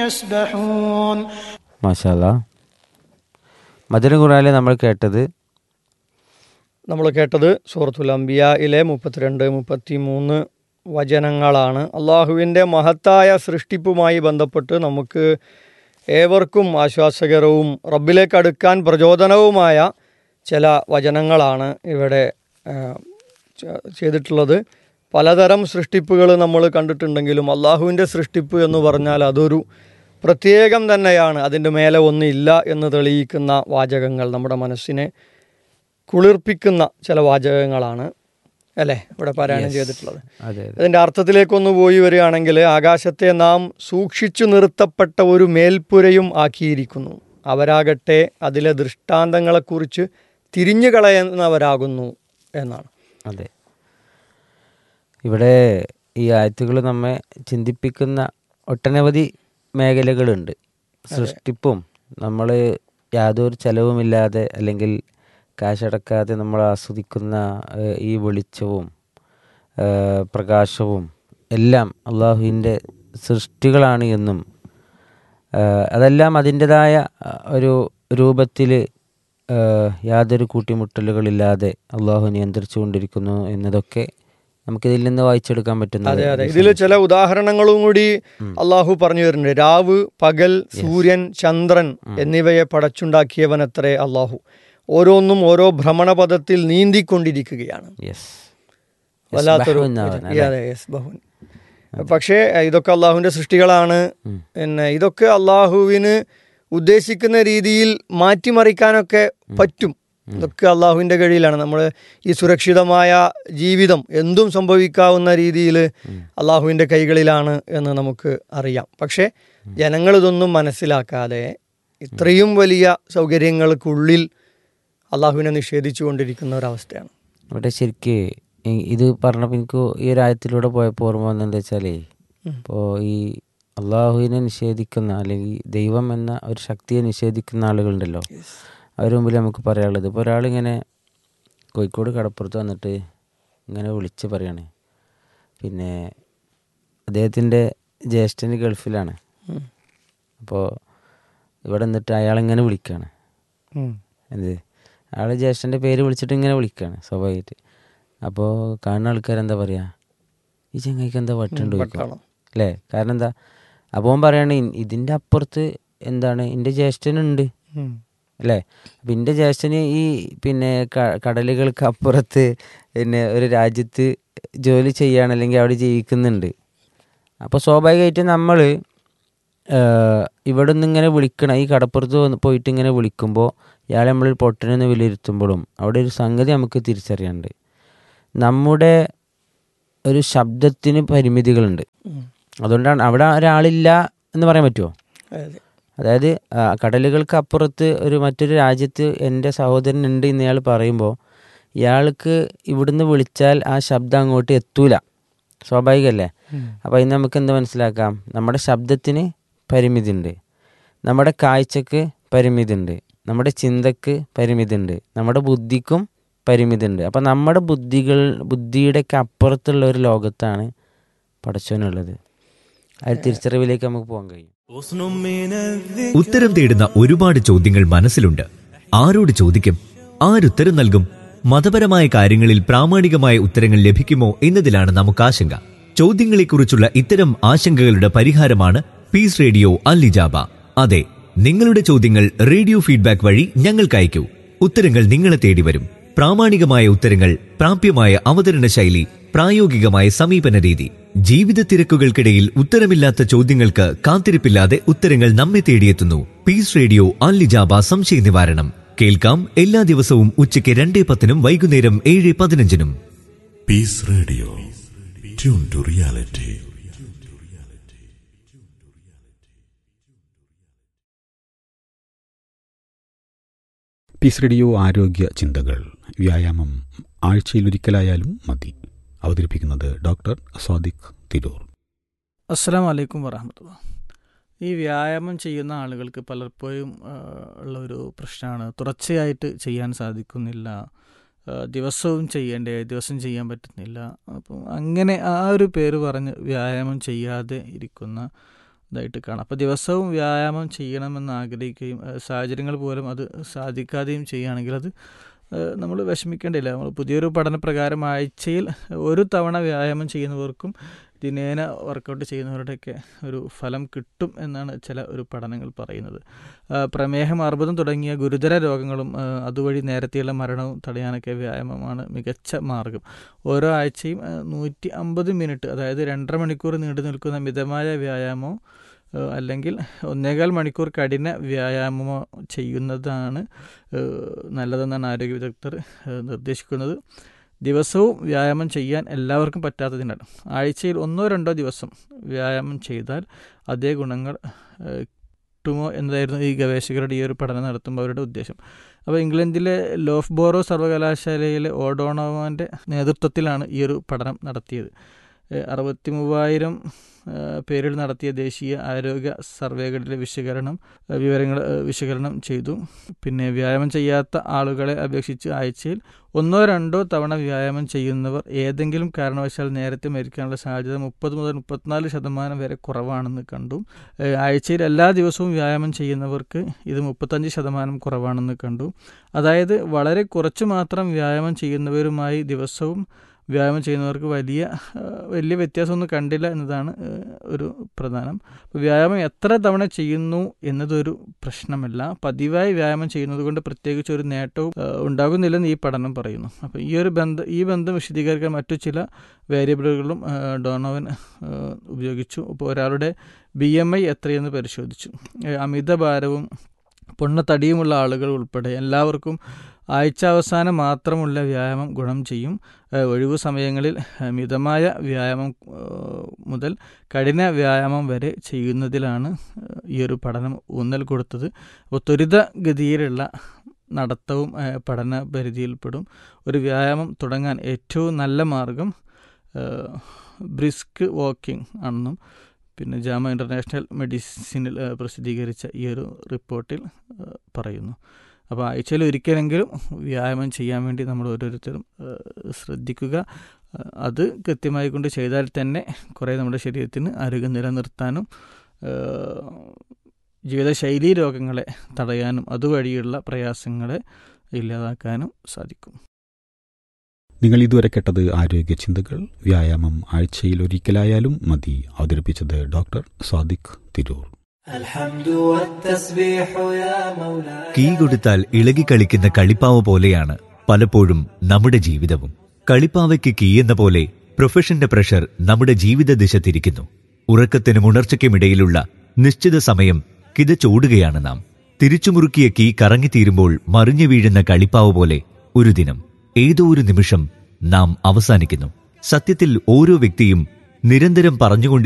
يسبحون മാഷാല്ല മധുര ഖുറാനിൽ നമ്മൾ കേട്ടത് നമ്മൾ കേട്ടത് സൂറത്തുൽ അംബിയയിലെ മുപ്പത്തിരണ്ട് മുപ്പത്തി മൂന്ന് വചനങ്ങളാണ് അള്ളാഹുവിൻ്റെ മഹത്തായ സൃഷ്ടിപ്പുമായി ബന്ധപ്പെട്ട് നമുക്ക് ഏവർക്കും ആശ്വാസകരവും റബ്ബിലേക്ക് അടുക്കാൻ പ്രചോദനവുമായ ചില വചനങ്ങളാണ് ഇവിടെ ആ, ചെ- ചെയ്തിട്ടുള്ളത് പലതരം സൃഷ്ടിപ്പുകൾ നമ്മൾ കണ്ടിട്ടുണ്ടെങ്കിലും അള്ളാഹുവിൻ്റെ സൃഷ്ടിപ്പ് എന്ന് പറഞ്ഞാൽ അതൊരു പ്രത്യേകം തന്നെയാണ് അതിൻ്റെ മേലെ ഒന്നില്ല എന്ന് തെളിയിക്കുന്ന വാചകങ്ങൾ നമ്മുടെ മനസ്സിനെ കുളിർപ്പിക്കുന്ന ചില വാചകങ്ങളാണ് അല്ലേ ഇവിടെ പാരായണം ചെയ്തിട്ടുള്ളത് അതെ അതിൻ്റെ അർത്ഥത്തിലേക്കൊന്ന് പോയി വരികയാണെങ്കിൽ ആകാശത്തെ നാം സൂക്ഷിച്ചു നിർത്തപ്പെട്ട ഒരു മേൽപ്പുരയും ആക്കിയിരിക്കുന്നു അവരാകട്ടെ അതിലെ ദൃഷ്ടാന്തങ്ങളെക്കുറിച്ച് തിരിഞ്ഞു കളയുന്നവരാകുന്നു എന്നാണ് അതെ ഇവിടെ ഈ ആയത്തുകൾ നമ്മെ ചിന്തിപ്പിക്കുന്ന ഒട്ടനവധി മേഖലകളുണ്ട് സൃഷ്ടിപ്പും നമ്മൾ യാതൊരു ചെലവുമില്ലാതെ അല്ലെങ്കിൽ കാശടക്കാതെ നമ്മൾ ആസ്വദിക്കുന്ന ഏഹ്, ഈ വെളിച്ചവും ഏഹ്, പ്രകാശവും എല്ലാം അള്ളാഹുവിൻ്റെ സൃഷ്ടികളാണ് എന്നും ഏഹ്, അതെല്ലാം അതിൻ്റെതായ അഹ്, ഒരു രൂപത്തിൽ യാതൊരു കൂട്ടിമുട്ടലുകളില്ലാതെ അള്ളാഹു നിയന്ത്രിച്ചു കൊണ്ടിരിക്കുന്നു എന്നതൊക്കെ നമുക്കിതിൽ നിന്ന് വായിച്ചെടുക്കാൻ പറ്റുന്ന അതെ അതെ ഇതിൽ ചില ഉദാഹരണങ്ങളും കൂടി അള്ളാഹു പറഞ്ഞു തരുന്നുണ്ട് രാവ് പകൽ സൂര്യൻ ചന്ദ്രൻ എന്നിവയെ പടച്ചുണ്ടാക്കിയവൻ അത്രേ അള്ളാഹു ഓരോന്നും ഓരോ ഭ്രമണപഥത്തിൽ നീന്തിക്കൊണ്ടിരിക്കുകയാണ് യെസ് വല്ലാത്തൊരു അതെ യെസ് ബഹുൻ പക്ഷേ ഇതൊക്കെ അള്ളാഹുവിന്റെ സൃഷ്ടികളാണ് പിന്നെ ഇതൊക്കെ അള്ളാഹുവിന് ഉദ്ദേശിക്കുന്ന രീതിയിൽ മാറ്റിമറിക്കാനൊക്കെ പറ്റും ഇതൊക്കെ അള്ളാഹുവിന്റെ കഴിയിലാണ് നമ്മൾ ഈ സുരക്ഷിതമായ ജീവിതം എന്തും സംഭവിക്കാവുന്ന രീതിയിൽ അള്ളാഹുവിന്റെ കൈകളിലാണ് എന്ന് നമുക്ക് അറിയാം പക്ഷേ ജനങ്ങൾ ഇതൊന്നും മനസ്സിലാക്കാതെ ഇത്രയും വലിയ സൗകര്യങ്ങൾക്കുള്ളിൽ അള്ളാഹുവിനെ നിഷേധിച്ചു കൊണ്ടിരിക്കുന്ന ഒരവസ്ഥയാണ് ഇവിടെ ശരിക്ക് ഈ- ഇത് പറഞ്ഞപ്പോൾ എനിക്ക് ഈ ഒരു ആയത്തിലൂടെ പോയപ്പോൾ ഓർമ്മ വന്നെന്താ വെച്ചാലേ ഇപ്പോൾ ഈ അള്ളാഹുവിനെ നിഷേധിക്കുന്ന അല്ലെങ്കിൽ ദൈവം എന്ന ഒരു ശക്തിയെ നിഷേധിക്കുന്ന ആളുകളുണ്ടല്ലോ അവരുടെ മുമ്പിൽ നമുക്ക് പറയാനുള്ളത് ഇപ്പോൾ ഒരാളിങ്ങനെ കോഴിക്കോട് കടപ്പുറത്ത് വന്നിട്ട് ഇങ്ങനെ വിളിച്ച് പറയാണ് പിന്നെ അദ്ദേഹത്തിൻ്റെ ജ്യേഷ്ഠന് ഗൾഫിലാണ് ഉം. അപ്പോൾ ഇവിടെ നിന്നിട്ട് അയാളിങ്ങനെ വിളിക്കുകയാണ് ഉം. എന്ത് ആൾ ജ്യേഷ്ഠൻ്റെ പേര് വിളിച്ചിട്ട് ഇങ്ങനെ വിളിക്കുകയാണ് സ്വാഭാവികമായിട്ട് അപ്പോൾ കാണുന്ന ആൾക്കാർ എന്താ പറയുക ഈ ചങ്ങായിക്ക് എന്താ വട്ടുണ്ടോ ചോദിക്കും. വട്ടാണോ? അല്ലേ കാരണം എന്താ അപ്പോൾ അവൻ പറയണ ഇതിൻ്റെ അപ്പുറത്ത് എന്താണ് എൻ്റെ ജ്യേഷ്ഠനുണ്ട് ഉം. അല്ലേ അപ്പം എൻ്റെ ജ്യേഷ്ഠന് ഈ പിന്നെ ക- കടലുകൾക്ക് അപ്പുറത്ത് പിന്നെ ഒരു രാജ്യത്ത് ജോലി ചെയ്യാണ് അല്ലെങ്കിൽ അവിടെ ജീവിക്കുന്നുണ്ട് അപ്പോൾ സ്വാഭാവികമായിട്ടും നമ്മൾ ഇവിടെ നിന്ന് ഇങ്ങനെ വിളിക്കണം ഈ കടപ്പുറത്ത് വന്ന് പോയിട്ട് ഇങ്ങനെ വിളിക്കുമ്പോൾ ഇയാളെ നമ്മൾ പൊട്ടനെന്ന് വിലയിരുത്തുമ്പോഴും അവിടെ ഒരു സംഗതി നമുക്ക് തിരിച്ചറിയാനുണ്ട് നമ്മുടെ ഒരു ശബ്ദത്തിന് പരിമിതികളുണ്ട് ഉം. അതുകൊണ്ടാണ് അവിടെ ഒരാളില്ല എന്ന് പറയാൻ പറ്റുമോ അതെ. അതായത് ആ, കടലുകൾക്ക് അപ്പുറത്ത് ഒരു മറ്റൊരു രാജ്യത്ത് എൻ്റെ സഹോദരൻ ഉണ്ട് എന്ന് ഇയാൾ പറയുമ്പോൾ ഇയാൾക്ക് ഇവിടുന്ന് വിളിച്ചാൽ ആ ശബ്ദം അങ്ങോട്ട് എത്തൂല സ്വാഭാവികമല്ലേ അപ്പോൾ അതിന് നമുക്ക് എന്ത് മനസ്സിലാക്കാം നമ്മുടെ ശബ്ദത്തിന് പരിമിതി ഉണ്ട് നമ്മുടെ കാഴ്ചക്ക് പരിമിതി ഉണ്ട് നമ്മുടെ ചിന്തക്ക് പരിമിതി ഉണ്ട് നമ്മുടെ ബുദ്ധിക്കും പരിമിതി ഉണ്ട് അപ്പം നമ്മുടെ ബുദ്ധികൾ ബുദ്ധിയുടെയൊക്കെ അപ്പുറത്തുള്ള ഒരു ലോകത്താണ് പടച്ചവനുള്ളത് ആ ഒരു തിരിച്ചറിവിലേക്ക് നമുക്ക് പോകാൻ കഴിയും ഉത്തരം തേടുന്ന ഒരുപാട് ചോദ്യങ്ങൾ മനസ്സിലുണ്ട് ആരോട് ചോദിക്കും ആരുത്തരം നൽകും മതപരമായ കാര്യങ്ങളിൽ പ്രാമാണികമായ ഉത്തരങ്ങൾ ലഭിക്കുമോ എന്നതിലാണ് നമുക്ക് ആശങ്ക ചോദ്യങ്ങളെക്കുറിച്ചുള്ള ഇത്തരം ആശങ്കകളുടെ പരിഹാരമാണ് പീസ് റേഡിയോ അല്ലിജാബ അതെ നിങ്ങളുടെ ചോദ്യങ്ങൾ റേഡിയോ ഫീഡ്ബാക്ക് വഴി ഞങ്ങൾക്ക് അയക്കൂ ഉത്തരങ്ങൾ നിങ്ങളെ തേടി വരും പ്രാമാണികമായ ഉത്തരങ്ങൾ പ്രാപ്യമായ അവതരണ ശൈലി പ്രായോഗികമായ സമീപന രീതി ജീവിത തിരക്കുകൾക്കിടയിൽ ഉത്തരമില്ലാത്ത ചോദ്യങ്ങൾക്ക് കാത്തിരിപ്പില്ലാതെ ഉത്തരങ്ങൾ നമ്മെ തേടിയെത്തുന്നു പീസ് റേഡിയോ അല്ലിജാബ സംശയ നിവാരണം കേൾക്കാം എല്ലാ ദിവസവും ഉച്ചയ്ക്ക് രണ്ടേ പത്തിനും വൈകുന്നേരം ഏഴ് പതിനഞ്ചിനും Peace Radio. Tune to reality. Peace radio ആരോഗ്യ ചിന്തകൾ വ്യായാമം ആഴ്ചയിലൊരിക്കലായാലും മതി അവതരിപ്പിക്കുന്നത് ഡോക്ടർ സ്വാദിഖ് തിരൂർ അസ്സാം വലൈക്കും വറഹമത്തുള്ള ഈ വ്യായാമം ചെയ്യുന്ന ആളുകൾക്ക് പലപ്പോഴും ആ, ഉള്ള ഒരു പ്രശ്നമാണ് തുടർച്ചയായിട്ട് ചെയ്യാൻ സാധിക്കുന്നില്ല ആ, ദിവസവും ചെയ്യേണ്ടേ ദിവസം ചെയ്യാൻ പറ്റുന്നില്ല അപ്പം അങ്ങനെ ആ ഒരു പേര് പറഞ്ഞ് വ്യായാമം ചെയ്യാതെ ഇരിക്കുന്ന ഇതായിട്ട് കാണാം അപ്പോൾ ദിവസവും വ്യായാമം ചെയ്യണമെന്ന് ആഗ്രഹിക്കുകയും ഏഹ്, സാഹചര്യങ്ങൾ പോലും അത് സാധിക്കാതെയും ചെയ്യുകയാണെങ്കിൽ അത് നമ്മൾ വിഷമിക്കേണ്ടില്ല നമ്മൾ പുതിയൊരു പഠനപ്രകാരം ആഴ്ചയിൽ ഒരു തവണ വ്യായാമം ചെയ്യുന്നവർക്കും ദിനേന വർക്കൗട്ട് ചെയ്യുന്നവരുടെയൊക്കെ ഒരു ഫലം കിട്ടും എന്നാണ് ചില ഒരു പഠനങ്ങൾ പറയുന്നത് ആ, പ്രമേഹം അർബുദം തുടങ്ങിയ ഗുരുതര രോഗങ്ങളും ആ, അതുവഴി നേരത്തെയുള്ള മരണവും തടയാനൊക്കെ വ്യായാമമാണ് മികച്ച മാർഗം ഓരോ ആഴ്ചയും നൂറ്റി അമ്പത് മിനിറ്റ് അതായത് രണ്ടര മണിക്കൂർ നീണ്ടു നിൽക്കുന്ന മിതമായ വ്യായാമമോ ആ, അല്ലെങ്കിൽ ഒന്നേകാൽ മണിക്കൂർ കഠിന വ്യായാമമോ ചെയ്യുന്നതാണ് ആ, നല്ലതെന്നാണ് ആരോഗ്യ വിദഗ്ധർ ആ, നിർദ്ദേശിക്കുന്നത് ദിവസവും വ്യായാമം ചെയ്യാൻ എല്ലാവർക്കും പറ്റാത്തതിനാൽ ആഴ്ചയിൽ ഒന്നോ രണ്ടോ ദിവസം വ്യായാമം ചെയ്താൽ അതേ ഗുണങ്ങൾ ഏഹ്, കിട്ടുമോ എന്നതായിരുന്നു ഈ ഗവേഷകരുടെ ഈ ഒരു പഠനം നടത്തുമ്പോൾ അവരുടെ ഉദ്ദേശം അപ്പോൾ ഇംഗ്ലണ്ടിലെ ലോഫ്ബോറോ സർവകലാശാലയിലെ ഓഡോണോവാൻ്റെ നേതൃത്വത്തിലാണ് ഈ ഒരു പഠനം നടത്തിയത് ഏഹ്, അറുപത്തി മൂവായിരം ഏഹ്, പേരിൽ നടത്തിയ ദേശീയ ആരോഗ്യ സർവേകളിലെ വിശകലനം ഏഹ്, വിവരങ്ങൾ ഏഹ്, വിശകലനം ചെയ്തു പിന്നെ വ്യായാമം ചെയ്യാത്ത ആളുകളെ അപേക്ഷിച്ച് ആഴ്ചയിൽ ഒന്നോ രണ്ടോ തവണ വ്യായാമം ചെയ്യുന്നവർ ഏതെങ്കിലും കാരണവശാൽ നേരത്തെ മരിക്കാനുള്ള സാധ്യത മുപ്പത് മുതൽ മുപ്പത്തിനാല് ശതമാനം വരെ കുറവാണെന്ന് കണ്ടു ഏഹ് ആഴ്ചയിൽ എല്ലാ ദിവസവും വ്യായാമം ചെയ്യുന്നവർക്ക് ഇത് മുപ്പത്തഞ്ച് ശതമാനം കുറവാണെന്ന് കണ്ടു അതായത് വളരെ കുറച്ച് മാത്രം വ്യായാമം ചെയ്യുന്നവരുമായി ദിവസവും വ്യായാമം ചെയ്യുന്നവർക്ക് വലിയ ഏഹ് വലിയ വ്യത്യാസമൊന്നും കണ്ടില്ല എന്നതാണ് ഏഹ് ഒരു പ്രധാനം അപ്പോൾ വ്യായാമം എത്ര തവണ ചെയ്യുന്നു എന്നതൊരു പ്രശ്നമല്ല പതിവായി വ്യായാമം ചെയ്യുന്നത് കൊണ്ട് പ്രത്യേകിച്ച് ഒരു നേട്ടവും ഏഹ് ഉണ്ടാകുന്നില്ലെന്ന് ഈ പഠനം പറയുന്നു അപ്പോൾ ഈ ഒരു ബന്ധം ഈ ബന്ധം വിശദീകരിക്കാൻ മറ്റു ചില വേരിയബിളുകളും ഏഹ് ഡോണോവൻ ഏഹ് ഉപയോഗിച്ചു അപ്പോൾ ഒരാളുടെ ബി എം ഐ എത്രയെന്ന് പരിശോധിച്ചു ഏഹ് അമിതഭാരവും പൊണ്ണത്തടിയുമുള്ള ആളുകൾ ഉൾപ്പെടെ എല്ലാവർക്കും ആഴ്ച അവസാനം മാത്രമുള്ള വ്യായാമം ഗുണം ചെയ്യും ഏഹ് ഒഴിവു സമയങ്ങളിൽ ഏഹ് മിതമായ വ്യായാമം ഏഹ് മുതൽ കഠിന വ്യായാമം വരെ ചെയ്യുന്നതിലാണ് ഏഹ് ഈ ഒരു പഠനം ഊന്നൽ കൊടുത്തത് അപ്പോൾ ത്വരിതഗതിയിലുള്ള നടത്തവും ഏഹ് പഠന പരിധിയിൽപ്പെടും ഒരു വ്യായാമം തുടങ്ങാൻ ഏറ്റവും നല്ല മാർഗം ഏഹ് ബ്രിസ്ക് വാക്കിംഗ് ആണെന്നും പിന്നെ ജാമ ഇൻ്റർനാഷണൽ മെഡിസിനിൽ ഏഹ് പ്രസിദ്ധീകരിച്ച ഈ ഒരു റിപ്പോർട്ടിൽ ഏഹ് പറയുന്നു അപ്പോൾ ആഴ്ചയിൽ ഒരിക്കലെങ്കിലും വ്യായാമം ചെയ്യാൻ വേണ്ടി നമ്മൾ ഓരോരുത്തരും ഏഹ് ശ്രദ്ധിക്കുക ഏഹ് അത് കൃത്യമായി കൊണ്ട് ചെയ്താൽ തന്നെ കുറേ നമ്മുടെ ശരീരത്തിന് ആരോഗ്യം നിലനിർത്താനും ഏഹ് ജീവിതശൈലീ രോഗങ്ങളെ തടയാനും അതുവഴിയുള്ള പ്രയാസങ്ങളെ ഇല്ലാതാക്കാനും സാധിക്കും നിങ്ങൾ ഇതുവരെ കേട്ടത് ആരോഗ്യ ചിന്തകൾ വ്യായാമം ആഴ്ചയിൽ ഒരിക്കലായാലും മതി അവതരിപ്പിച്ചത് ഡോക്ടർ സാദിഖ് തിരൂർ കീ കൊടുത്താൽ ഇളകിക്കളിക്കുന്ന കളിപ്പാവ പോലെയാണ് പലപ്പോഴും നമ്മുടെ ജീവിതവും കളിപ്പാവയ്ക്ക് കീ എന്ന പോലെ പ്രൊഫഷന്റെ പ്രഷർ നമ്മുടെ ജീവിത ദിശ തിരിക്കുന്നു ഉറക്കത്തിനും ഉണർച്ചയ്ക്കുമിടയിലുള്ള നിശ്ചിത സമയം കിതച്ചോടുകയാണ് നാം തിരിച്ചുമുറുക്കിയ കീ കറങ്ങിത്തീരുമ്പോൾ മറിഞ്ഞു വീഴുന്ന കളിപ്പാവ് പോലെ ഒരു ദിനം ഏതോ ഒരു നിമിഷം നാം അവസാനിക്കുന്നു സത്യത്തിൽ ഓരോ വ്യക്തിയും നിരന്തരം പറഞ്ഞുകൊണ്ടേ